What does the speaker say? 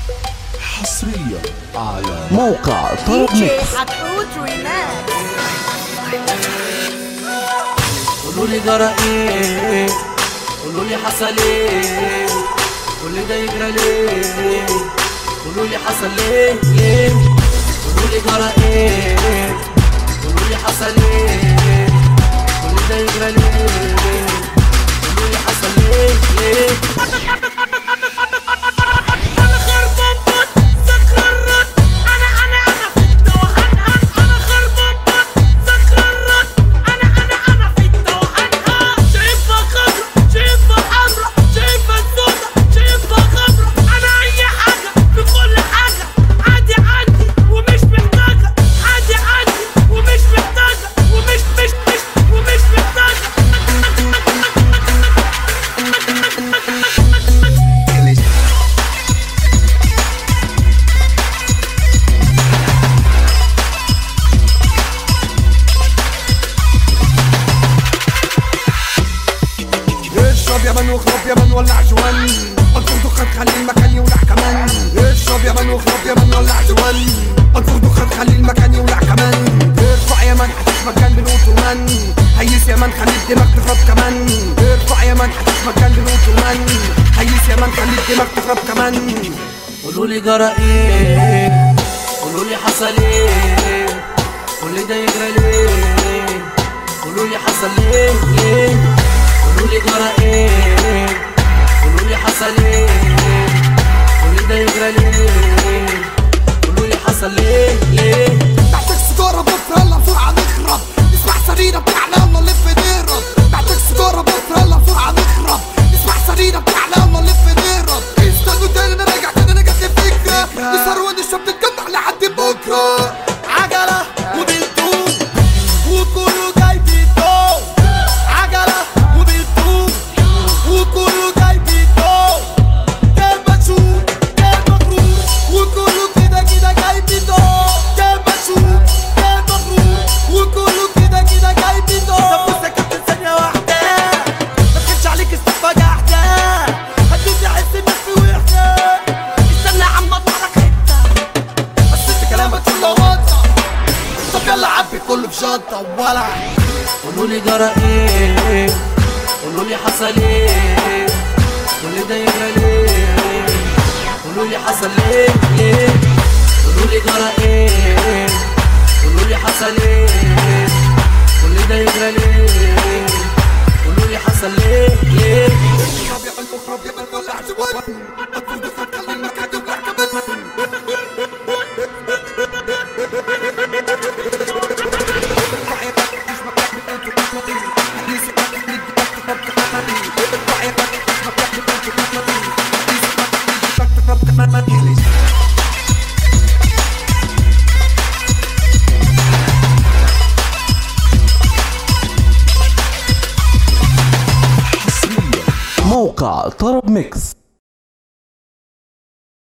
حصريا على موقع طرب دي جي ميكس حتحوت ريماكس قولوا لي جرى ايه قولوا لي حصل ايه قولوا ده يجرى ليه قولوا لي حصل ليه ليه قولوا لي جرى ايه قولوا لي حصل ايه قولوا ده يجرى ليه قولوا لي حصل ليه ليه انا خربان بط سكررت انا انا انا في التوهان انا خربان بط سكررت انا انا انا في التوهان شايفها خضرا شايفها حمرا شايفها سودا شايفها خضرا انا اي حاجه في كل حاجه عادي عادي ومش محتاجه عادي عادي ومش محتاجه ومش مش مش ومش محتاجه اشرب يا من واخرب يا من ولع جوان انفخ دخان خلي المكان يولع كمان اشرب يا من واخرب يا من ولع جوان انفخ دخان خلي المكان يولع كمان ارفع يا من حتش مكان بالاوتومان هيس يا من خلي الدماغ تخرب كمان ارفع يا من حتش مكان بالاوتومان هيس يا من خلي الدماغ تخرب كمان قولوا لي جرى ايه قولوا لي حصل ايه قولوا ده يجرى ليه قولوا لي حصل ليه ليه قولوا لي جرى ايه قولوا لي حصل ايه قولوا ده يجرى ليه قولوا لي حصل ليه ليه تحتك سيجارة بكرة يلا بسرعة نخرب نسمع سريرة بتاعنا يلا نلف نهرب تحتك سيجارة بكرة يلا بسرعة نخرب نسمع سريرة بتاعنا يلا نلف نهرب استنوا تاني انا راجع تاني انا جات لي فكرة نسهر ونشرب نتجمع لحد بكرة عجلة وبالطوب وكله جاي بالطوب عجلة وبالطوب وكله جاي بالطوب كان مشهور كان مغرور وكله كده كده جاي بالطوب كان مشهور كان مغرور وكله كده كده جاي بالطوب طب بص يا كابتن ثانية واحدة ما تخش عليك استفاجة واحدة هتدي احس انك في وحدة استنى يا عم اطلع لك حتة بس انت كلامك كله وطة طب يلا عبي كله في شنطة وولع قولوا لي جرى ايه قولوا لي حصل ايه كل ده يجرى ليه قولوا لي حصل ليه ليه قولوا لي جرى ايه قولوا لي حصل ايه كل ده يجرى ليه قولوا لي حصل ليه ليه اخرب يا من اخرب يا من ولع جوان اكون دخلت خلي المكان يولع كمان حصريا موقع طرب ميكس